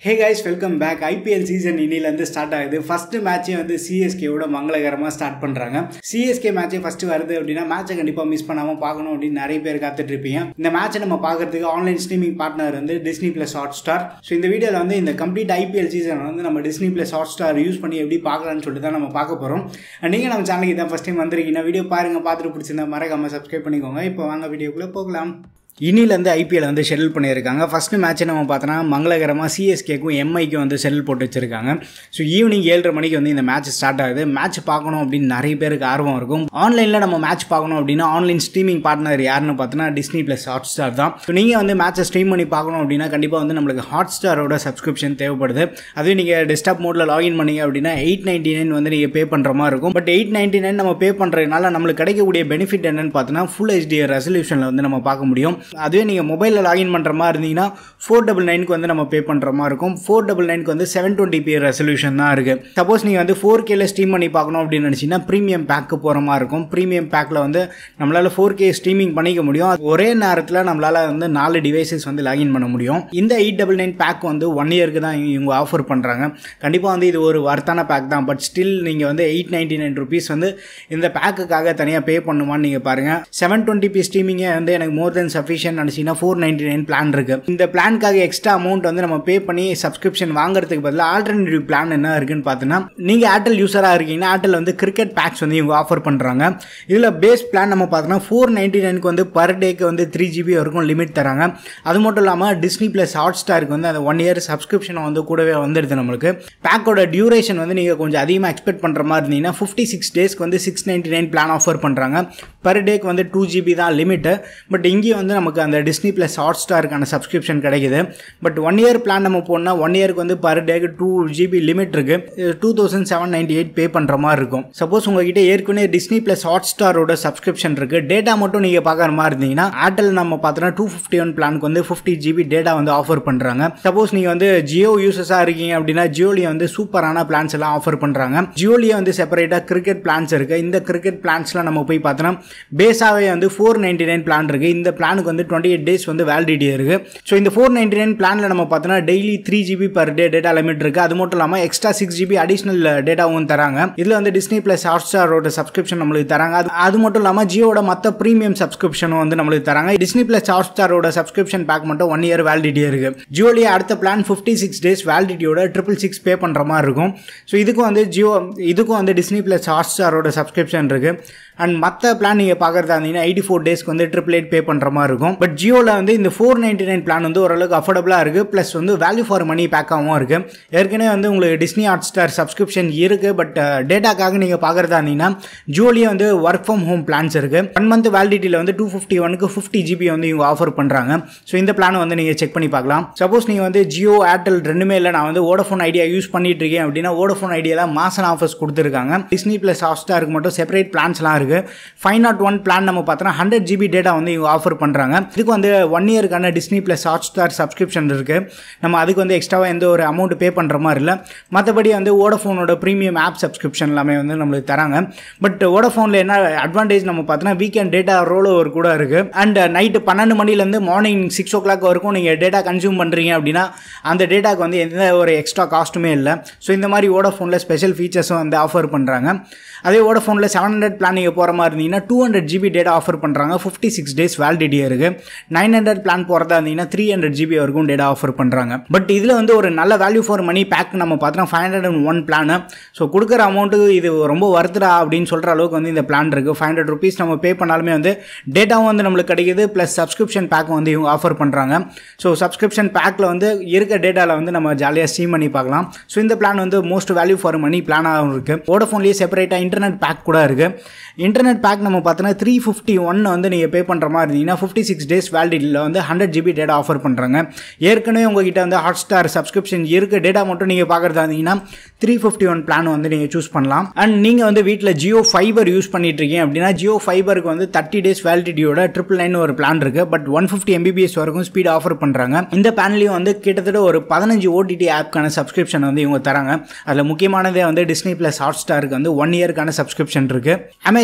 ஹே guys welcome back IPL season இன்னிலேருந்து start ஆகுது first மேட்சே வந்து சிஎஸ்கேவோட மங்களகரமாக ஸ்டார்ட் பண்ணுறாங்க சிஎஸ்கே மேட்சே ஃபர்ஸ்ட் வருது அப்படின்னா மேட்சை கண்டிப்பாக மிஸ் பண்ணாமல் பார்க்கணும் அப்படின்னு நிறைய பேர் காத்துட்டு இருப்பீங்க இந்த மேட்சை நம்ம பார்க்கறதுக்கு ஆன்லைன் ஸ்ட்ரீமிங் பார்ட்னர் வந்து Disney plus Hotstar so இந்த வீடியோவில் வந்து இந்த கம்ப்ளீட் ஐபிஎல் சீசன் வந்து நம்ம Disney plus Hotstar use பண்ணி எப்படி பார்க்கலாம்னு சொல்லிட்டு தான் நம்ம பார்க்க போகிறோம் நீங்கள் நம்ம சேனலுக்கு இதான் ஃபஸ்ட் டைம் வந்திருக்கீங்கன்னா வீடியோ பாருங்கள் பார்த்துட்டு பிடிச்சிருந்தா மறக்காமல் சப்ஸ்கிரைப் பண்ணிக்கோங்க இப்போ வாங்க வீடியோக்குள்ளே போகலாம் இன்னிலேருந்து ஐபிஎல் வந்து ஷெடியூல் பண்ணியிருக்காங்க ஃபஸ்ட்டு மேட்ச்சை நம்ம பார்த்தோன்னா மங்களகரமாக சிஎஸ்கேக்கும் எம்ஐக்கும் வந்து ஷெடியூல் போட்டு வச்சிருக்காங்க ஸோ ஈவினிங் ஏழரை மணிக்கு வந்து இந்த மேட்ச் ஸ்டார்ட் ஆகுது மேட்ச் பார்க்கணும் அப்படின்னு நிறைய பேருக்கு ஆர்வம் இருக்கும் ஆன்லைனில் நம்ம மேட்ச் பார்க்கணும் அப்படின்னா ஆன்லைன் ஸ்ட்ரீமிங் பார்ட்னர் யாருன்னு பார்த்தோன்னா டிஸ்னி ப்ளஸ் ஹாட் ஸ்டார் தான் ஸோ நீங்கள் வந்து மேட்ச்சை ஸ்ட்ரீம் பண்ணி பார்க்கணும் அப்படின்னா கண்டிப்பாக வந்து நம்மளுக்கு ஹாட் ஸ்டாரோட சப்ஸ்கிரிப்ஷன் தேவைப்படுது அதுவே நீங்கள் டெஸ்க்டாப் மோடில் லாகின் பண்ணீங்க அப்படின்னா எயிட் நைன்ட்டி நைன் வந்து நீங்கள் பே பண்ணுற மாதிரி இருக்கும் பட் எயிட் நைன்ட்டி நைன் நம்ம பே பண்ணுறதுனால நம்மளுக்கு கிடைக்கக்கூடிய பெனிஃபிட் என்னன்னு பார்த்தோன்னா ஃபுல் ஹெச்டி ரெசல்யூஷனில் வந்து நம்ம பார்க்க முடியும் அதுவே நீங்கள் மொபைலில் லாகின் பண்ணுற மாதிரி இருந்தீங்கன்னா ஃபோர் டபுள் நைனுக்கு வந்து நம்ம பே பண்ணுற மாதிரி இருக்கும் ஃபோர் டபுள் நைனுக்கு வந்து செவன் டுவெண்ட்டி பி ரெசல்யூஷன் தான் இருக்குது சப்போஸ் நீங்கள் வந்து ஃபோர் கேல ஸ்ட்ரீம் பண்ணி பார்க்கணும் அப்படின்னு நினச்சிங்கன்னா ப்ரீமியம் பேக்கு போகிற மாதிரி இருக்கும் ப்ரீமியம் பேக்கில் வந்து நம்மளால் ஃபோர் கே ஸ்ட்ரீமிங் பண்ணிக்க முடியும் ஒரே நேரத்தில் நம்மளால் வந்து நாலு டிவைசஸ் வந்து லாகின் பண்ண முடியும் இந்த எயிட் டபுள் நைன் பேக் வந்து ஒன் இயருக்கு தான் இவங்க ஆஃபர் பண்ணுறாங்க கண்டிப்பாக வந்து இது ஒரு வர்த்தான பேக் தான் பட் ஸ்டில் நீங்கள் வந்து எயிட் நைன்ட்டி நைன் ருபீஸ் வந்து இந்த பேக்குக்காக தனியாக பே பண்ணுமான்னு நீங்கள் பாருங்கள் செவன் டுவெண்ட்டி பி ஸ்ட்ரீமிங்கே வந்து எனக்கு மோர் தென் சஃபிஷியன்ட் நினச்சிங்கன்னா ஃபோர் நைன்டி நைன் பிளான் இருக்குது இந்த பிளானுக்காக எக்ஸ்ட்ரா அமௌண்ட் வந்து நம்ம பே பண்ணி சப்ஸ்கிரிப்ஷன் வாங்குறதுக்கு பதிலாக ஆல்டர்னேட்டிவ் பிளான் என்ன இருக்குன்னு பார்த்தீங்கன்னா நீங்கள் ஏர்டெல் யூஸராக இருக்கீங்கன்னா ஏர்டெல் வந்து கிரிக்கெட் பேக்ஸ் வந்து இவங்க ஆஃபர் பண்ணுறாங்க இதில் பேஸ் பிளான் நம்ம பார்த்தோன்னா ஃபோர் நைன்டி நைனுக்கு வந்து பர் டேக்கு வந்து த்ரீ ஜிபி வரைக்கும் லிமிட் தராங்க அது மட்டும் இல்லாமல் டிஸ்னி ப்ளஸ் ஹாட் ஸ்டாருக்கு வந்து அந்த ஒன் இயர் சப்ஸ்கிரிப்ஷன் வந்து கூடவே வந்துடுது நம்மளுக்கு பேக்கோட டியூரேஷன் வந்து நீங்கள் கொஞ்சம் அதிகமாக எக்ஸ்பெக்ட் பண்ணுற மாதிரி இருந்தீங்கன்னா ஃபிஃப்டி சிக்ஸ் டேஸ்க்கு வந்து six ninety nine plan offer பண்ணுறாங்க பர் டேக்கு வந்து டூ ஜிபி தான் லிமிட்டு பட் இங்கேயும் வந்து நமக்கு அந்த டிஸ்னி ப்ளஸ் ஹாட் ஸ்டாருக்கான சப்ஸ்கிரிப்ஷன் கிடைக்குது பட் ஒன் இயர் பிளான் நம்ம போனால் ஒன் இயருக்கு வந்து பர் டேக்கு டூ ஜிபி லிமிட் இருக்குது two thousand seven ninety eight pay பண்ணுற மாதிரி இருக்கும் சப்போஸ் உங்ககிட்ட ஏற்கனவே டிஸ்னி ப்ளஸ் ஹாட் ஸ்டாரோட சப்ஸ்கிரிப்ஷன் இருக்குது டேட்டா மட்டும் நீங்கள் பார்க்குற மாதிரி இருந்தீங்கன்னா ஏர்டெல் நம்ம பார்த்தோன்னா டூ ஃபிஃப்டி ஒன் பிளானுக்கு வந்து ஃபிஃப்டி ஜிபி டேட்டா வந்து ஆஃபர் பண்ணுறாங்க சப்போஸ் நீங்கள் வந்து ஜியோ யூசஸாக இருக்கீங்க அப்படின்னா ஜியோலியை வந்து சூப்பரான பிளான்ஸ் எல்லாம் ஆஃபர் பண்ணுறாங்க ஜியோலியே வந்து செப்பரேட்டாக கிரிக்கெட் பிளான்ஸ் இருக்குது இந்த கிரிக்கெட் பிளான்ஸ்லாம் நம்ம போய் பார்த்தோன்னா பேஸாகவே வந்து ஃபோர் நைன்டி நைன் பிளான் இருக்குது இந்த பிளானுக்கு வந்து டுவெண்ட்டி எயிட் டேஸ் வந்து வேலிடிட்டி இருக்குது ஸோ இந்த ஃபோர் நைன்டி நைன் பிளானில் நம்ம பார்த்தோன்னா daily three GB per day data limit இருக்குது அது மட்டும் இல்லாமல் எக்ஸ்ட்ரா சிக்ஸ் ஜிபி அடிஷனல் டேட்டாவும் தராங்க இதில் வந்து டிஸ்னி ப்ளஸ் ஹாட் ஸ்டாரோட சப்ஸ்கிரிப்ஷன் நம்மளுக்கு தராங்க அது அது மட்டும் இல்லாமல் ஜியோட மற்ற ப்ரீமியம் சப்ஸ்கிரிப்ஷனும் வந்து நம்மளுக்கு தராங்க டிஸ்னி ப்ளஸ் ஹாட் ஸ்டாரோட சப்ஸ்கிரிப்ஷன் பேக் மட்டும் ஒன் இயர் வேலிடிட்டி இருக்குது ஜியோலியே அடுத்த பிளான் ஃபிஃப்டி சிக்ஸ் டேஸ் வேலிடிட்டியோட ட்ரிபிள் சிக்ஸ் பே பண்ணுற மாதிரி இருக்கும் ஸோ இதுக்கும் வந்து ஜியோ இதுக்கும் வந்து டிஸ்னி ப்ளஸ் ஹாட் ஸ்டாரோட சப்ஸ்கிரிப்ஷன் இருக்குது அண்ட் மற்ற பிளான் நீங்கள் பார்க்குறதா இருந்தீங்கன்னா எயிட்டி ஃபோர் டேஸ்க்கு வந்து ட்ரிபிள் எயிட் பே பண்ணுற மாதிரி இருக்கும் பட் ஜியோவில் வந்து இந்த ஃபோர் நைன்டி நைன் பிளான் வந்து ஓரளவுக்கு அஃபோர்டபுளாக இருக்குது ப்ளஸ் வந்து வேல்யூ ஃபார் மணி பேக்காகவும் இருக்குது ஏற்கனவே வந்து உங்களுக்கு டிஸ்னி ஹாட் ஸ்டார் சப்ஸ்கிரிப்ஷன் இருக்குது பட் டேட்டாக்காக நீங்கள் பார்க்குறதா இருந்தீங்கன்னா ஜியோலேயே வந்து ஒர்க் ஃப்ரம் ஹோம் பிளான்ஸ் இருக்குது ஒன் மந்த் வேலிடிட்டியில் வந்து டூ ஃபிஃப்டி ஒனுக்கு ஃபிஃப்டி ஜிபி வந்து இவங்க ஆஃபர் பண்ணுறாங்க ஸோ இந்த பிளானை வந்து நீங்கள் செக் பண்ணி பார்க்கலாம் சப்போஸ் நீங்கள் வந்து ஜியோ ஏர்டெல் ரெண்டுமே இல்லை நான் வந்து ஓடஃபோன் ஐடியா யூஸ் பண்ணிட்டு இருக்கேன் அப்படின்னா ஓடஃபோன் ஐடியாவில் மாசன் ஆஃபர்ஸ் கொடுத்துருக்காங்க டிஸ்னி ப்ளஸ் ஹாட் ஸ்டாருக்கு மட்டும் செப்பரேட் பிளான்ஸ்லாம் இருக்குது ஃபைவ் நாட் ஒன் பிளான் நம்ம பார்த்தோன்னா ஹண்ட்ரட் ஜிபி டேட்டா வந்து இவங்க ஆஃபர் பண்ணுறாங்க இதுக்கு வந்து ஒன் இயருக்கான Disney plus Hotstar subscription இருக்குது நம்ம அதுக்கு வந்து எக்ஸ்ட்ராவாக எந்த ஒரு அமௌண்ட் பே பண்ணுற மாதிரி இல்லை மற்றபடி வந்து ஓடஃபோனோட ப்ரீமியம் ஆப் சப்ஸ்கிரிப்ஷன் எல்லாமே வந்து நம்மளுக்கு தராங்க பட் ஓடஃபோனில் என்ன அட்வான்டேஜ் நம்ம பார்த்தோன்னா வீக்கெண்ட் டேட்டா ரோல் ஓவர் கூட இருக்குது அண்ட் நைட்டு பன்னெண்டு மணிலேருந்து மார்னிங் சிக்ஸ் ஓ கிளாக் வரைக்கும் நீங்கள் டேட்டா கன்சியூம் பண்ணுறீங்க அப்படின்னா அந்த டேட்டாக்கு வந்து எந்த ஒரு எக்ஸ்ட்ரா காஸ்ட்டுமே இல்லை ஸோ இந்த மாதிரி ஓடஃபோனில் ஸ்பெஷல் ஃபீச்சர்ஸும் வந்து ஆஃபர் பண்ணுறாங்க அதே ஓடஃபோனில் செவன் ஹண்ட்ரட் பிளான் நீங்கள் போகிற மாதிரி இருந்தீங்கன்னா two hundred GB data offer பண்ணுறாங்க ஃபிஃப்டி சிக்ஸ் டேஸ் வேலிடிட்டி இருக்குது நைன் ஹண்ட்ரட் பிளான் போகிறதா இருந்தீங்கன்னா த்ரீ ஹண்ட்ரட் ஜிபி வரைக்கும் டேட்டா ஆஃபர் பண்ணுறாங்க பட் இதில் வந்து ஒரு நல்ல வேல்யூ ஃபார் மணி பேக் நம்ம பார்த்தோம் five hundred and one plan so கொடுக்குற அமௌண்ட்டுக்கு இது ரொம்ப வருதுடா அப்படின்னு சொல்கிற அளவுக்கு வந்து இந்த பிளான் இருக்குது ஃபைவ் ஹண்ட்ரட் ருபீஸ் நம்ம பே பண்ணாலுமே வந்து டேட்டாவும் வந்து நம்மளுக்கு கிடைக்குது ப்ளஸ் சப்ஸ்கிரிப்ஷன் பேக்கும் வந்து இவங்க ஆஃபர் பண்ணுறாங்க ஸோ சப்ஸ்கிரிப்ஷன் பேக்கில் வந்து இருக்க டேட்டாவில் வந்து நம்ம ஜாலியாக ஸ்டீம் பண்ணி பார்க்கலாம் ஸோ இந்த பிளான் வந்து மோஸ்ட் வேல்யூ ஃபார் மணி பிளானாகவும் இருக்குது வோடஃபோன்லேயே செப்பரேட்டாக இன்டர்நெட் பேக் கூட இருக்குது இன்டர்நெட் பேக் நம்ம பார்த்தோன்னா த்ரீ ஃபிஃப்டி ஒன் வந்து நீங்கள் பே பண்ணுற மாதிரி இருந்தீங்கன்னா ஃபிஃப்டி சிக்ஸ் டேஸ் வேலிடிட்டியில் வந்து ஹண்ட்ரட் ஜிபி டேட்டா ஆஃபர் பண்ணுறாங்க ஏற்கனவே உங்ககிட்ட வந்து ஹாட் ஸ்டார் சப்ஸ்கிரிப்ஷன் இருக்க டேட்டா மட்டும் நீங்கள் பார்க்குறதா இருந்தீங்கன்னா த்ரீ ஃபிஃப்டி ஒன் பிளான் வந்து நீங்கள் சூஸ் பண்ணலாம் அண்ட் நீங்கள் வந்து வீட்டில் ஜியோ ஃபைபர் யூஸ் பண்ணிட்டு இருக்கீங்க அப்படின்னா ஜியோ ஃபைபருக்கு வந்து தேர்ட்டி டேஸ் வேலிடிட்டியோட ட்ரிபிள் நைன் ஒரு பிளான் இருக்குது பட் ஒன் ஃபிஃப்டி எம்பிபிஎஸ் வரைக்கும் ஸ்பீட் ஆஃபர் பண்ணுறாங்க இந்த பிளான்லேயும் வந்து கிட்டத்தட்ட ஒரு பதினஞ்சு ஓடிடி ஆப்க்கான சப்ஸ்கிரிப்ஷன் வந்து இவங்க தராங்க அதில் முக்கியமானதே வந்து டிஸ்னி ப்ளஸ் ஹாட் ஸ்டாருக்கு வந்து ஒன் இயர்க்கான சப்ஸ்கிரிப்ஷன் இருக்குது அமேசான்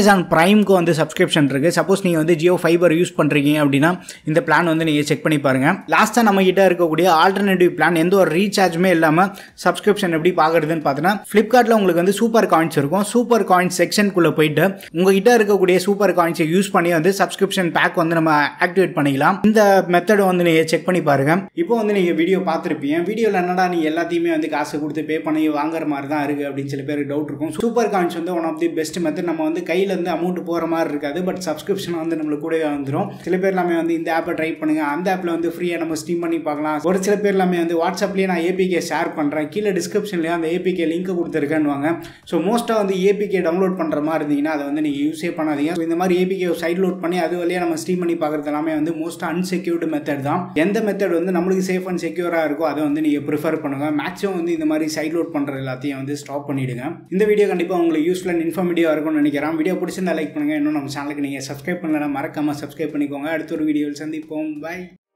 அமேசான் ப்ரைம்க்கு வந்து சப்ஸ்கிரிப்ஷன் இருக்குது சப்போஸ் நீங்கள் வந்து ஜியோ ஃபைபர் யூஸ் பண்ணுறீங்க அப்படின்னா இந்த பிளான் வந்து நீங்கள் செக் பண்ணி பாருங்கள் லாஸ்ட்டாக நம்ம கிட்ட இருக்கக்கூடிய ஆல்டர்னேட்டிவ் பிளான் எந்த ஒரு ரீசார்ஜுமே இல்லாமல் சப்ஸ்கிரிப்ஷன் எப்படி பார்க்குறதுன்னு பார்த்தீங்கன்னா ஃப்ளிப்கார்ட்டில் உங்களுக்கு வந்து சூப்பர் காயின்ஸ் இருக்கும் சூப்பர் காயின்ஸ் செக்ஷனுக்குள்ளே போயிட்டு உங்ககிட்ட இருக்கக்கூடிய சூப்பர் காயின்ஸை யூஸ் பண்ணி வந்து சப்ஸ்கிரிப்ஷன் பேக் வந்து நம்ம ஆக்டிவேட் பண்ணிக்கலாம் இந்த மெத்தடை வந்து நீங்கள் செக் பண்ணி பாருங்க இப்போ வந்து நீங்கள் வீடியோ பார்த்துருப்பீங்க வீடியோவில் என்னடா நீ எல்லாத்தையுமே வந்து காசு கொடுத்து பே பண்ணி வாங்குற மாதிரி தான் இருக்குது அப்படின்னு சில பேருக்கு டவுட் இருக்கும் சூப்பர் காயின்ஸ் வந்து one of the best method நம்ம வந்து கையில் இருந்து அமௌண்ட் போகிற மாதிரி இருக்காது பட் சப்ஸ்கிரிப்ஷன் வந்து நம்மளுக்கு கூடவே வந்துடும் சில பேர் எல்லாமே வந்து இந்த ஆப்பை ட்ரை பண்ணுங்க அந்த ஆப்பில் வந்து ஃப்ரீயாக நம்ம ஸ்டீம் பண்ணி பார்க்கலாம் ஒரு சில பேர் எல்லாமே வந்து வாட்ஸ்அப்லேயே நான் ஏபிகே ஷேர் பண்ணுறேன் கீழே டிஸ்கிரிப்ஷன்லேயே அந்த ஏபிகே லிங்க் கொடுத்துருக்கேன்னு ஸோ மோஸ்ட்டாக வந்து ஏபிகே டவுன்லோட் பண்ணுற மாதிரி இருந்தீங்கன்னா அதை வந்து நீங்கள் யூஸே பண்ணாதீங்க ஸோ இந்த மாதிரி ஏபிகே சைட் லோட் பண்ணி அது வழியாக நம்ம ஸ்டீம் பண்ணி பார்க்குறது எல்லாமே வந்து மோஸ்ட் அன்செக்யூர்டு மெத்தட் தான் எந்த மெத்தட் வந்து நம்மளுக்கு சேஃப் அண்ட் செக்யூராக இருக்கோ அதை வந்து நீங்கள் ப்ரிஃபர் பண்ணுங்கள் மேக்ஸிமம் வந்து இந்த மாதிரி சைட் லோட் பண்ணுற எல்லாத்தையும் வந்து ஸ்டாப் பண்ணிவிடுங்க இந்த வீடியோ கண்டிப்பாக உங்களுக்கு யூஸ்ஃபுல் அண்ட் இன்ஃபர்மேட்டிவாக இருக்கும்னு நினைக்கிறேன் வீடியோ பிடிச்சிருந்தா லைக் பண்ணுங்கள் இன்னும் நம்ம சேனலுக்கு நீங்கள் சப்ஸ்கிரைப் பண்ணலாம் மறக்காமல் சப்ஸ்கிரைப் பண்ணிக்கோங்க அடுத்த ஒரு வீடியோவில் சந்திப்போம் பை